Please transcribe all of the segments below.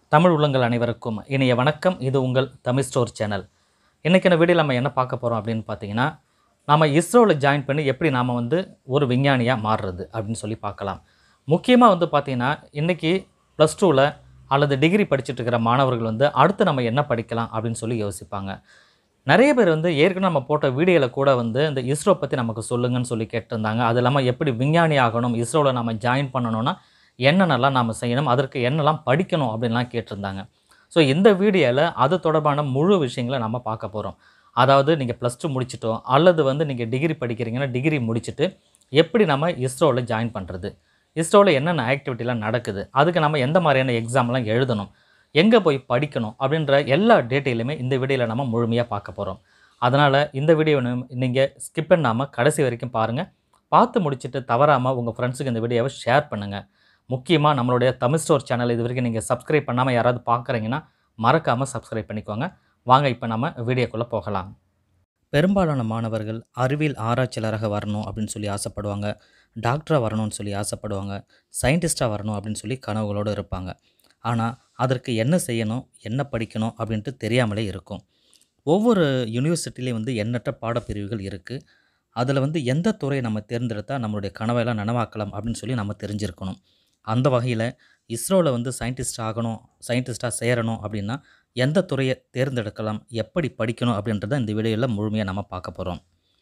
தமிழ் உள்ளங்கள் அனைவருக்கும் இனிய வணக்கம் இது உங்கள் தமிழ் ஸ்டோர் சேனல் இன்றைக்கான வீடியோ நம்ம என்ன பார்க்க போகிறோம் அப்படின்னு பார்த்தீங்கன்னா நாம் இஸ்ரோவில் ஜாயின் பண்ணி எப்படி நாம் வந்து ஒரு விஞ்ஞானியாக மாறுறது அப்படின்னு சொல்லி பார்க்கலாம் முக்கியமாக வந்து பார்த்திங்கன்னா இன்றைக்கி ப்ளஸ் டூவில் அல்லது டிகிரி படிச்சுட்டு இருக்கிற மாணவர்கள் வந்து அடுத்து நம்ம என்ன படிக்கலாம் அப்படின்னு சொல்லி யோசிப்பாங்க நிறைய பேர் வந்து ஏற்கனவே நம்ம போட்ட வீடியோவில் கூட வந்து இந்த இஸ்ரோ பற்றி நமக்கு சொல்லுங்கன்னு சொல்லி கேட்டிருந்தாங்க அது இல்லாமல் எப்படி விஞ்ஞானி ஆகணும் இஸ்ரோவில் நம்ம ஜாயின் பண்ணணும்னா என்னென்னலாம் நாம் செய்யணும் அதற்கு என்னெல்லாம் படிக்கணும் அப்படின்லாம் கேட்டிருந்தாங்க ஸோ இந்த வீடியோவில் அது தொடர்பான முழு விஷயங்களை நம்ம பார்க்க போகிறோம் அதாவது நீங்கள் ப்ளஸ் டூ முடிச்சிட்டோம் அல்லது வந்து நீங்கள் டிகிரி படிக்கிறீங்கன்னா டிகிரி முடிச்சுட்டு எப்படி நம்ம இஸ்ரோவில் ஜாயின் பண்ணுறது இஸ்ரோவில் என்னென்ன ஆக்டிவிட்டிலாம் நடக்குது அதுக்கு நம்ம எந்த மாதிரியான எக்ஸாம்லாம் எழுதணும் எங்கே போய் படிக்கணும் அப்படின்ற எல்லா டீட்டெயிலுமே இந்த வீடியோவில் நம்ம முழுமையாக பார்க்க போகிறோம் அதனால் இந்த வீடியோ நீங்கள் ஸ்கிப் பண்ணாமல் கடைசி வரைக்கும் பாருங்கள் பார்த்து முடிச்சுட்டு தவறாமல் உங்கள் ஃப்ரெண்ட்ஸுக்கு இந்த வீடியோவை ஷேர் பண்ணுங்கள் முக்கியமாக நம்மளுடைய தமிழ் ஸ்டோர் சேனல் இது வரைக்கும் நீங்கள் சப்ஸ்கிரைப் பண்ணாமல் யாராவது பார்க்குறீங்கன்னா மறக்காமல் சப்ஸ்கிரைப் பண்ணிக்கோங்க வாங்க இப்போ நம்ம வீடியோக்குள்ளே போகலாம் பெரும்பாலான மாணவர்கள் அறிவியல் ஆராய்ச்சியாளராக வரணும் அப்படின்னு சொல்லி ஆசைப்படுவாங்க டாக்டராக வரணும்னு சொல்லி ஆசைப்படுவாங்க சயின்டிஸ்ட்டாக வரணும் அப்படின்னு சொல்லி கனவுகளோடு இருப்பாங்க ஆனால் அதற்கு என்ன செய்யணும் என்ன படிக்கணும் அப்படின்ட்டு தெரியாமலே இருக்கும் ஒவ்வொரு யூனிவர்சிட்டிலையும் வந்து எண்ணற்ற பாடப்பிரிவுகள் இருக்குது அதில் வந்து எந்த துறையை நம்ம தேர்ந்தெடுத்தால் நம்மளுடைய கனவையெல்லாம் நனவாக்கலாம் அப்படின்னு சொல்லி நம்ம தெரிஞ்சிருக்கணும் அந்த வகையில் இஸ்ரோவில் வந்து சயின்டிஸ்ட் ஆகணும் சயின்டிஸ்ட்டாக சேரணும் அப்படின்னா எந்த துறையை தேர்ந்தெடுக்கலாம் எப்படி படிக்கணும் அப்படின்றத இந்த வீடியோவில் முழுமையாக நம்ம பார்க்க போகிறோம்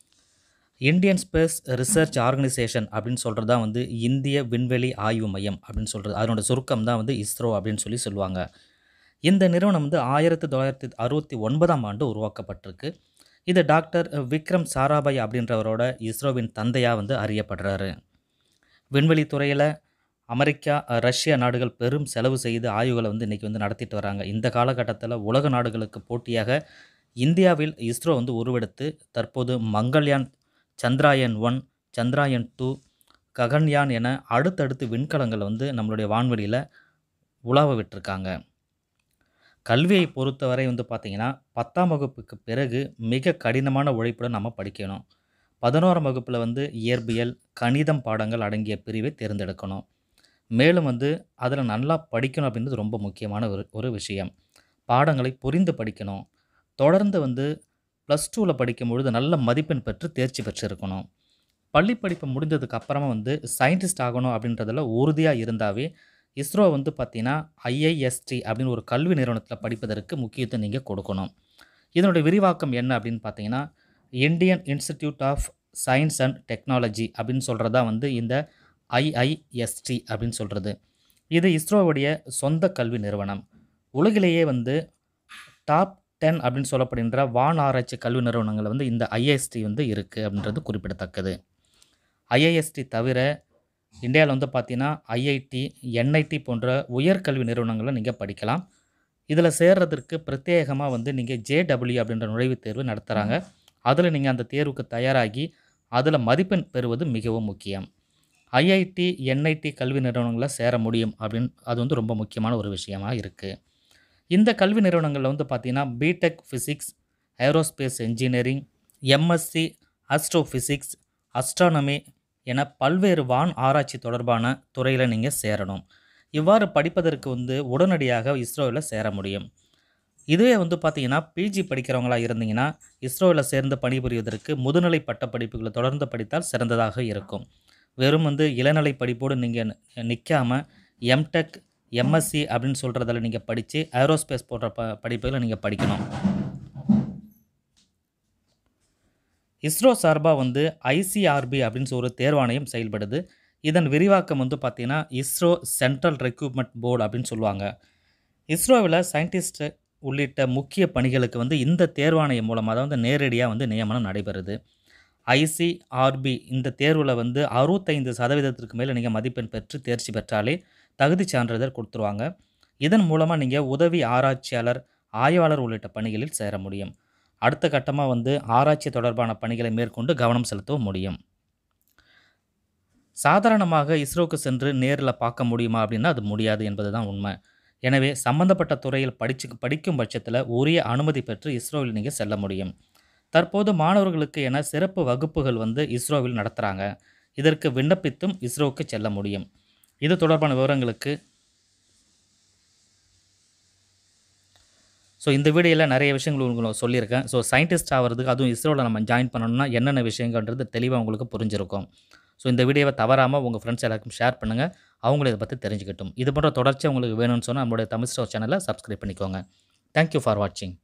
இந்தியன் ஸ்பேஸ் ரிசர்ச் ஆர்கனைசேஷன் அப்படின்னு சொல்கிறது தான் வந்து இந்திய விண்வெளி ஆய்வு மையம் அப்படின்னு சொல்கிறது அதனோட சுருக்கம் தான் வந்து இஸ்ரோ அப்படின்னு சொல்லி சொல்லுவாங்க இந்த நிறுவனம் வந்து ஆயிரத்தி தொள்ளாயிரத்தி அறுபத்தி ஒன்பதாம் ஆண்டு உருவாக்கப்பட்டிருக்கு இது டாக்டர் விக்ரம் சாராபாய் அப்படின்றவரோட இஸ்ரோவின் தந்தையாக வந்து அறியப்படுறாரு விண்வெளி துறையில் அமெரிக்கா ரஷ்யா நாடுகள் பெரும் செலவு செய்து ஆய்வுகளை வந்து இன்றைக்கி வந்து நடத்திட்டு வராங்க இந்த காலகட்டத்தில் உலக நாடுகளுக்கு போட்டியாக இந்தியாவில் இஸ்ரோ வந்து உருவெடுத்து தற்போது மங்கள்யான் சந்திராயன் ஒன் சந்திராயன் டூ ககன்யான் என அடுத்தடுத்து விண்கலங்கள் வந்து நம்மளுடைய வான்வெளியில் உலாவ விட்டிருக்காங்க கல்வியை பொறுத்தவரை வந்து பார்த்திங்கன்னா பத்தாம் வகுப்புக்கு பிறகு மிக கடினமான உழைப்புடன் நம்ம படிக்கணும் பதினோராம் வகுப்பில் வந்து இயற்பியல் கணிதம் பாடங்கள் அடங்கிய பிரிவை தேர்ந்தெடுக்கணும் மேலும் வந்து அதில் நல்லா படிக்கணும் அப்படின்றது ரொம்ப முக்கியமான ஒரு ஒரு விஷயம் பாடங்களை புரிந்து படிக்கணும் தொடர்ந்து வந்து ப்ளஸ் டூவில் படிக்கும் பொழுது நல்ல மதிப்பெண் பெற்று தேர்ச்சி பெற்றிருக்கணும் பள்ளி படிப்பு முடிந்ததுக்கு அப்புறமா வந்து சயின்டிஸ்ட் ஆகணும் அப்படின்றதில் உறுதியாக இருந்தாவே இஸ்ரோ வந்து பார்த்திங்கன்னா ஐஐஎஸ்டி அப்படின்னு ஒரு கல்வி நிறுவனத்தில் படிப்பதற்கு முக்கியத்துவம் நீங்கள் கொடுக்கணும் இதனுடைய விரிவாக்கம் என்ன அப்படின்னு பார்த்தீங்கன்னா Indian institute of science and technology அப்படின்னு சொல்கிறது தான் வந்து இந்த ஐஐஎஸ்டி அப்படின்னு சொல்கிறது இது இஸ்ரோவுடைய சொந்த கல்வி நிறுவனம் உலகிலேயே வந்து டாப் டென் அப்படின்னு சொல்லப்படுகின்ற வான் ஆராய்ச்சி கல்வி நிறுவனங்கள் வந்து இந்த ஐஐஎஸ்டி வந்து இருக்குது அப்படின்றது குறிப்பிடத்தக்கது ஐஐஎஸ்டி தவிர இந்தியாவில் வந்து பார்த்தீங்கன்னா ஐஐடி என்ஐடி போன்ற உயர்கல்வி நிறுவனங்களை நீங்கள் படிக்கலாம் இதில் சேர்றதற்கு பிரத்யேகமாக வந்து நீங்கள் ஜேடபிள்யூ அப்படின்ற நுழைவுத் தேர்வு நடத்துகிறாங்க அதில் நீங்கள் அந்த தேர்வுக்கு தயாராகி அதில் மதிப்பெண் பெறுவது மிகவும் முக்கியம் ஐஐடி என்ஐடி கல்வி நிறுவனங்களில் சேர முடியும் அப்படின்னு அது வந்து ரொம்ப முக்கியமான ஒரு விஷயமாக இருக்குது இந்த கல்வி நிறுவனங்களில் வந்து பார்த்திங்கன்னா BTech physics aerospace engineering MSc astrophysics astronomy என பல்வேறு வான் ஆராய்ச்சி தொடர்பான துறையில் நீங்கள் சேரணும் இவ்வாறு படிப்பதற்கு வந்து உடனடியாக இஸ்ரோவில் சேர முடியும் இதுவே வந்து பார்த்தீங்கன்னா பிஜி படிக்கிறவங்களா இருந்தீங்கன்னா இஸ்ரோவில் சேர்ந்து பணிபுரிவதற்கு முதுநிலை பட்ட படிப்புகளை தொடர்ந்து படித்தால் சிறந்ததாக இருக்கும் வெறும் வந்து இளநிலை படிப்போடு நீங்கள் நிற்காமல் எம்டெக் எம்எஸ்சி அப்படின்னு சொல்கிறதில் நீங்கள் படித்து ஏரோஸ்பேஸ் போன்ற ப படிப்புகளை நீங்கள் படிக்கணும் இஸ்ரோ சார்பாக வந்து ஐசிஆர்பி அப்படின்னு சொல்ல ஒரு தேர்வாணையம் செயல்படுது இதன் விரிவாக்கம் வந்து பார்த்திங்கன்னா இஸ்ரோ சென்ட்ரல் ரெக்ரூட்மெண்ட் போர்டு அப்படின்னு சொல்லுவாங்க இஸ்ரோவில் சயின்டிஸ்ட் உள்ளிட்ட முக்கிய பணிகளுக்கு வந்து இந்த தேர்வாணையம் மூலமாக தான் வந்து நேரடியாக வந்து நியமனம் நடைபெறுது ஐசிஆர்பி இந்த தேர்வில் வந்து அறுபத்தைந்து சதவீதத்திற்கு மேலே நீங்கள் மதிப்பெண் பெற்று தேர்ச்சி பெற்றாலே தகுதி சான்றிதழ் கொடுத்துருவாங்க இதன் மூலமாக நீங்கள் உதவி ஆராய்ச்சியாளர் ஆய்வாளர் உள்ளிட்ட பணிகளில் சேர முடியும் அடுத்த கட்டமாக வந்து ஆராய்ச்சி தொடர்பான பணிகளை மேற்கொண்டு கவனம் செலுத்தவும் முடியும் சாதாரணமாக இஸ்ரோவுக்கு சென்று நேரில் பார்க்க முடியுமா அப்படின்னா அது முடியாது என்பது தான் உண்மை எனவே சம்பந்தப்பட்ட துறையில் படிச்சு படிக்கும் பட்சத்தில் உரிய அனுமதி பெற்று இஸ்ரோவில் நீங்கள் செல்ல முடியும் தற்போது மாணவர்களுக்கு என சிறப்பு வகுப்புகள் வந்து இஸ்ரோவில் நடத்துகிறாங்க இதற்கு விண்ணப்பித்தும் இஸ்ரோவுக்கு செல்ல முடியும் இது தொடர்பான விவரங்களுக்கு ஸோ இந்த வீடியோவில் நிறைய விஷயங்கள் உங்களுக்கு சொல்லியிருக்கேன் ஸோ சயின்டிஸ்ட் ஆகிறதுக்கு அதுவும் இஸ்ரோவில் நம்ம ஜாயின் பண்ணணும்னா என்னென்ன விஷயங்கன்றது தெளிவாக உங்களுக்கு புரிஞ்சிருக்கும் ஸோ இந்த வீடியோவை தவறாமல் உங்கள் ஃப்ரெண்ட்ஸ் எல்லாருக்கும் ஷேர் பண்ணுங்கள் அவங்களும் இதை பற்றி தெரிஞ்சுக்கட்டும் இது போன்ற தொடர்ச்சி உங்களுக்கு வேணும்னு சொன்னால் நம்மளுடைய தமிழ் ஸ்டோர் சேனலை சப்ஸ்கிரைப் பண்ணிக்கோங்க தேங்க்யூ ஃபார் வாட்சிங்